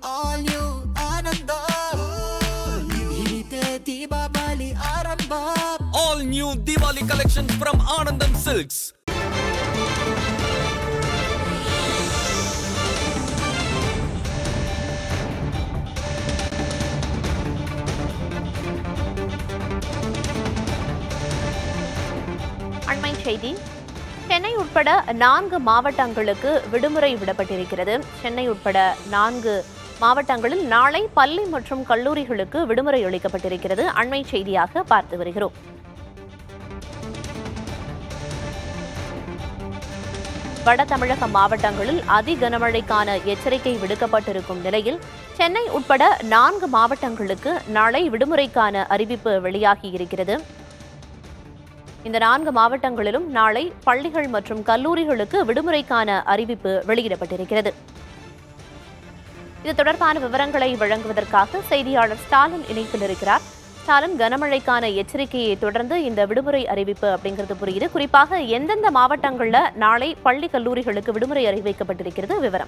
all new ஆனந்தம் இனிதே தீபாவளி ஆரம்பம் All new Diwali collection from Anandam Silks. அண்மை செய்தி சென்னை உட்பட நான்கு மாவட்டங்களுக்கு விடுமுறை விடப்பட்டிருக்கிறது சென்னை உட்பட நான்கு மாவட்டங்களில் நாளை பள்ளி மற்றும் கல்லூரிகளுக்கு விடுமுறை அளிக்கப்பட்டிருக்கிறது அண்மை செய்தியாக பார்த்து வருகிறோம் வட தமிழக மாவட்டங்களில் அதி கனமழைக்கான எச்சரிக்கை விடுக்கப்பட்டிருக்கும் நிலையில் சென்னை உட்பட நான்கு மாவட்டங்களுக்கு நாளை விடுமுறைக்கான அறிவிப்பு வெளியாகி இருக்கிறது இந்த நான்கு மாவட்டங்களிலும் நாளை பள்ளிகள் மற்றும் கல்லூரிகளுக்கு விடுமுறைக்கான அறிவிப்பு வெளியிடப்பட்டிருக்கிறது இது தொடர்பான விவரங்களை வழங்குவதற்காக செய்தியாளர் ஸ்டாலின் இணைப்பில் இருக்கிறார் ஸ்டாலின் கனமழைக்கான எச்சரிக்கையை தொடர்ந்து இந்த விடுமுறை அறிவிப்பு அப்படிங்கிறது புரியுது குறிப்பாக எந்தெந்த மாவட்டங்கள்ல நாளை பள்ளி கல்லூரிகளுக்கு விடுமுறை அறிவிக்கப்பட்டிருக்கிறது விவரம்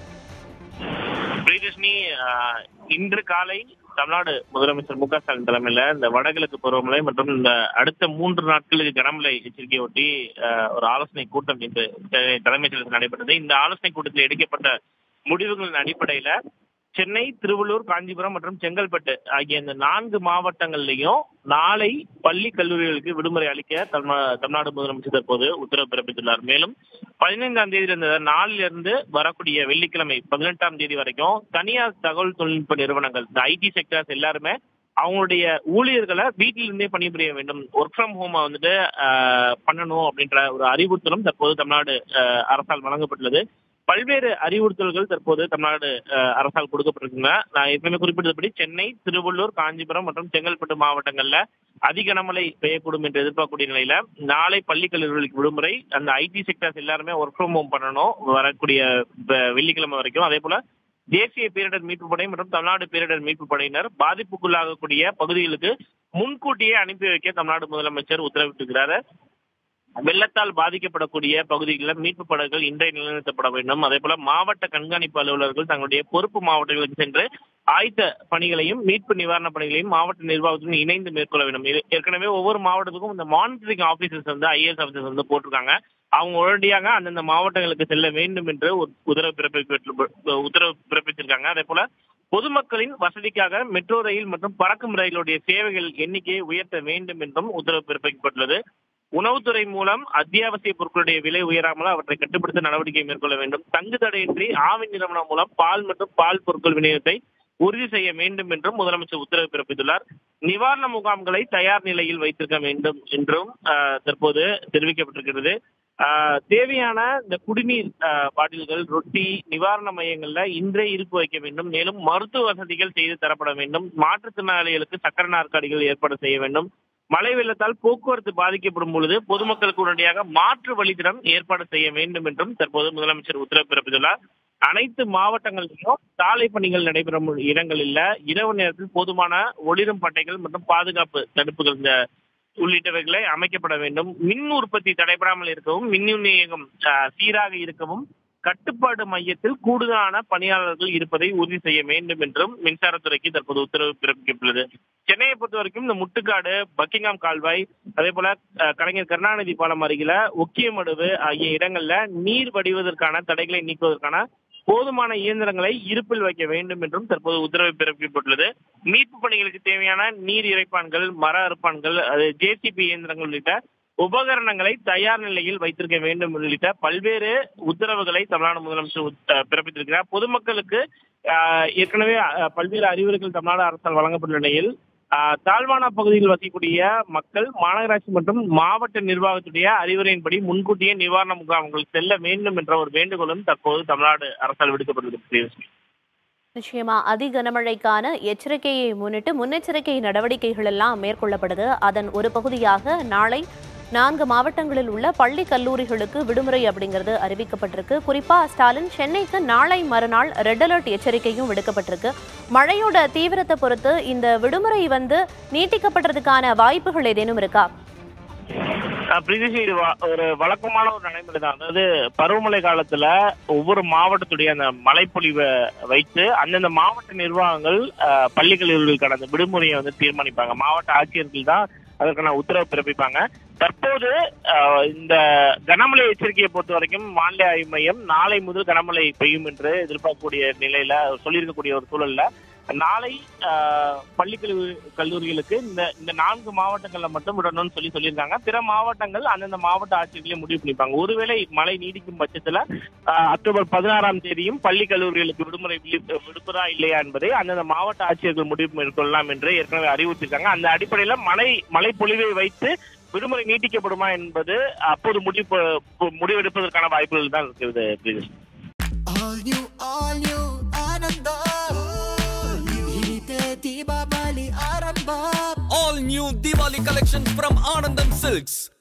பிரியதர்ஷினி ஆஹ், இன்று காலை தமிழ்நாடு முதலமைச்சர் மு க ஸ்டாலின் தலைமையில இந்த வடகிழக்கு பருவமழை மற்றும் இந்த அடுத்த மூன்று நாட்களுக்கு கனமழை எச்சரிக்கையொட்டி ஆஹ், ஒரு ஆலோசனை கூட்டம் இன்று சென்னை தலைமைச் செயலகத்தில் நடைபெற்றது இந்த ஆலோசனை கூட்டத்தில் எடுக்கப்பட்ட முடிவுகளின் அடிப்படையில சென்னை திருவள்ளூர் காஞ்சிபுரம் மற்றும் செங்கல்பட்டு ஆகிய இந்த நான்கு மாவட்டங்கள்லயும் நாளை பள்ளி கல்லூரிகளுக்கு விடுமுறை அளிக்க தமிழ்- தமிழ்நாடு முதலமைச்சர் தற்போது உத்தரவு பிறப்பித்துள்ளார் மேலும் பதினைந்தாம் தேதி இருந்த நாளிலிருந்து வரக்கூடிய வெள்ளிக்கிழமை பதினெட்டாம் தேதி வரைக்கும் தனியார் தகவல் தொழில்நுட்ப நிறுவனங்கள் இந்த ஐடி செக்டர்ஸ் எல்லாருமே அவங்களுடைய ஊழியர்களை வீட்டிலிருந்தே பணிபுரிய வேண்டும் ஒர்க் ஃப்ரம் ஹோம் வந்துட்டு ஆஹ், பண்ணணும் அப்படின்ற ஒரு அறிவுறுத்தலும் தற்போது தமிழ்நாடு ஆஹ், அரசால் வழங்கப்பட்டுள்ளது பல்வேறு அறிவுறுத்தல்கள் தற்போது தமிழ்நாடு ஆஹ், அரசால் கொடுக்கப்பட்டிருக்குங்க நான் ஏற்கனவே குறிப்பிட்டபடி சென்னை திருவள்ளூர் காஞ்சிபுரம் மற்றும் செங்கல்பட்டு மாவட்டங்கள்ல அதிக கனமழை பெய்யக்கூடும் என்று எதிர்பார்க்கக்கூடிய நிலையில நாளை பள்ளி கல்லூரிகளுக்கு விடுமுறை அந்த ஐடி செக்டர்ஸ் எல்லாருமே ஒர்க் ஃப்ரம் ஹோம் பண்ணணும் வரக்கூடிய வ- வெள்ளிக்கிழமை வரைக்கும் அதே போல தேசிய பேரிடர் மீட்பு படை மற்றும் தமிழ்நாடு பேரிடர் மீட்பு படையினர் பாதிப்புக்குள்ளாகக்கூடிய பகுதிகளுக்கு முன்கூட்டியே அனுப்பி வைக்க தமிழ்நாடு முதலமைச்சர் உத்தரவிட்டிருக்கிறாரு வெள்ளத்தால் பாதிக்கப்படக்கூடிய பகுதிகளில் மீட்பு படகுகள் இன்றைய நிலைநிறுத்தப்பட வேண்டும் அதே போல மாவட்ட கண்காணிப்பு அலுவலர்கள் தங்களுடைய பொறுப்பு மாவட்டங்களுக்கு சென்று ஆயத்த பணிகளையும் மீட்பு நிவாரண பணிகளையும் மாவட்ட நிர்வாகத்துடன் இணைந்து மேற்கொள்ள வேண்டும் இது ஏற்கனவே ஒவ்வொரு மாவட்டத்துக்கும் இந்த மானிட்டரிங் ஆபீசர்ஸ் வந்து ஐஏஎஸ் ஆபீசர்ஸ் வந்து போட்டிருக்காங்க அவங்க உடனடியாக அந்தந்த மாவட்டங்களுக்கு செல்ல வேண்டும் என்று ஒரு உத்தரவு பிறப்பித்து உத்தரவு பிறப்பிச்சிருக்காங்க அதே போல பொதுமக்களின் வசதிக்காக மெட்ரோ ரயில் மற்றும் பறக்கும் ரயிலுடைய சேவைகள் எண்ணிக்கையை உயர்த்த வேண்டும் என்றும் உத்தரவு பிறப்பிக்கப்பட்டுள்ளது உணவுத்துறை மூலம் அத்தியாவசிய பொருட்களுடைய விலை உயராமல் அவற்றை கட்டுப்படுத்த நடவடிக்கை மேற்கொள்ள வேண்டும் தங்கு தடையின்றி ஆவின் நிறுவனம் மூலம் பால் மற்றும் பால் பொருட்கள் விநியோகத்தை உறுதி செய்ய வேண்டும் என்றும் முதலமைச்சர் உத்தரவு பிறப்பித்துள்ளார் நிவாரண முகாம்களை தயார் நிலையில் வைத்திருக்க வேண்டும் என்றும் ஆஹ், தற்போது தெரிவிக்கப்பட்டிருக்கிறது ஆஹ், தேவையான இந்த குடிநீர் ஆஹ், பாட்டில்கள் ரொட்டி நிவாரண மையங்கள்ல இன்றே இருப்பு வைக்க வேண்டும் மேலும் மருத்துவ வசதிகள் செய்து தரப்பட வேண்டும் மாற்றுத்திறனாளிகளுக்கு சக்கர நாற்காலிகள் ஏற்பாடு செய்ய வேண்டும் மழை வெள்ளத்தால் போக்குவரத்து பாதிக்கப்படும் பொழுது பொதுமக்களுக்கு உடனடியாக மாற்று வழித்தடம் ஏற்பாடு செய்ய வேண்டும் என்றும் தற்போது முதலமைச்சர் உத்தரவு பிறப்பித்துள்ளார் அனைத்து மாவட்டங்களிலும் சாலை பணிகள் நடைபெறும் இடங்களில் இரவு நேரத்தில் போதுமான ஒளிரும் பட்டைகள் மற்றும் பாதுகாப்பு தடுப்புகள் இந்த உள்ளிட்டவைகளை அமைக்கப்பட வேண்டும் மின் உற்பத்தி தடைபடாமல் இருக்கவும் மின் விநியோகம் ஆஹ், சீராக இருக்கவும் கட்டுப்பாடு மையத்தில் கூடுதலான பணியாளர்கள் இருப்பதை உறுதி செய்ய வேண்டும் என்றும் மின்சாரத்துறைக்கு தற்போது உத்தரவு பிறப்பிக்கப்பட்டுள்ளது சென்னையை பொறுத்த வரைக்கும் இந்த முட்டுக்காடு பக்கிங்ஹாம் கால்வாய் அதே போல அஹ், கலைஞர் கருணாநிதி பாலம் அருகில ஒக்கியமடுவு ஆகிய இடங்கள்ல நீர் வடிவதற்கான தடைகளை நீக்குவதற்கான போதுமான இயந்திரங்களை இருப்பில் வைக்க வேண்டும் என்றும் தற்போது உத்தரவு பிறப்பிக்கப்பட்டுள்ளது மீட்பு பணிகளுக்கு தேவையான நீர் இறைப்பான்கள் மர அறுப்பான்கள் அது ஜேசிபி இயந்திரங்கள் உள்ளிட்ட உபகரணங்களை தயார் நிலையில் வைத்திருக்க வேண்டும் உள்ளிட்ட பல்வேறு உத்தரவுகளை தமிழ்நாடு முதலமைச்சர் உத்- அஹ் பிறப்பித்திருக்கிறார் பொதுமக்களுக்கு ஆஹ், ஏற்கனவே அஹ், பல்வேறு அறிவுரைகள் தமிழ்நாடு அரசால் வழங்கப்பட்ட நிலையில் ஆஹ், தாழ்வான பகுதியில் வசிக்கக்கூடிய மக்கள் மாநகராட்சி மற்றும் மாவட்ட நிர்வாகத்துடைய அறிவுரையின்படி முன்கூட்டியே நிவாரண முகாம்கள் செல்ல வேண்டும் என்ற ஒரு வேண்டுகோளும் தற்போது தமிழ்நாடு அரசால் விடுக்கப்பட்டிருக்கிறது நிச்சயமா அதி கனமழைக்கான எச்சரிக்கையை முன்னிட்டு முன்னெச்சரிக்கை நடவடிக்கைகள் எல்லாம் மேற்கொள்ளப்படுது அதன் ஒரு பகுதியாக நாளை நான்கு மாவட்டங்களில் உள்ள பள்ளி கல்லூரிகளுக்கு விடுமுறை அப்படிங்கிறது அறிவிக்கப்பட்டிருக்கு குறிப்பா ஸ்டாலின் சென்னைக்கு நாளை மறுநாள் ரெட் அலர்ட் எச்சரிக்கையும் விடுக்கப்பட்டிருக்கு மழையோட தீவிரத்தை பொறுத்து இந்த விடுமுறை வந்து நீட்டிக்கப்படுறதுக்கான வாய்ப்புகள் ஏதேனும் இருக்கா பிரிதிஷ் இது வ- ஒரு வழக்கமான ஒரு நடைமுறை தான் அதாவது பருவமழை காலத்துல ஒவ்வொரு மாவட்டத்துடைய அந்த மழைப்பொழிவை வைத்து அந்தந்த மாவட்ட நிர்வாகங்கள் அஹ், பள்ளி கல்லூரிகளுக்கான அந்த விடுமுறையை வந்து தீர்மானிப்பாங்க மாவட்ட ஆட்சியர்கள் தான் அதற்கான உத்தரவு பிறப்பிப்பாங்க தற்போது அஹ், இந்த கனமழை எச்சரிக்கையை பொறுத்த வரைக்கும் வானிலை ஆய்வு மையம் நாளை முதல் கனமழை பெய்யும் என்று எதிர்பார்க்கக்கூடிய நிலையில சொல்லியிருக்கக்கூடிய ஒரு சூழல்ல நாளை அஹ், பள்ளி கல்லூரி கல்லூரிகளுக்கு இந்த இந்த நான்கு மாவட்டங்கள்ல மட்டும் விடணும்னு சொல்லி சொல்லியிருக்காங்க பிற மாவட்டங்கள் அந்தந்த மாவட்ட ஆட்சியர்களே முடிவு பண்ணிப்பாங்க ஒருவேளை மழை நீடிக்கும் பட்சத்துல அஹ், அக்டோபர் பதினாறாம் தேதியும் பள்ளி கல்லூரிகளுக்கு விடுமுறை விழி- விடுப்பதா இல்லையா என்பதை அந்தந்த மாவட்ட ஆட்சியர்கள் முடிவு மேற்கொள்ளலாம் என்று ஏற்கனவே அறிவுறுத்திருக்காங்க அந்த அடிப்படையில மழை மழை பொழிவை வைத்து விடுமுறை நீட்டிக்கப்படுமா என்பது அப்போது முடிவு முடிவெடுப்பதற்கான வாய்ப்புகள் தான் இருக்குது பிரிதேஷ் All new, all new Ananda Hiniteti babali arambab All new Diwali collections from Anandam Silks.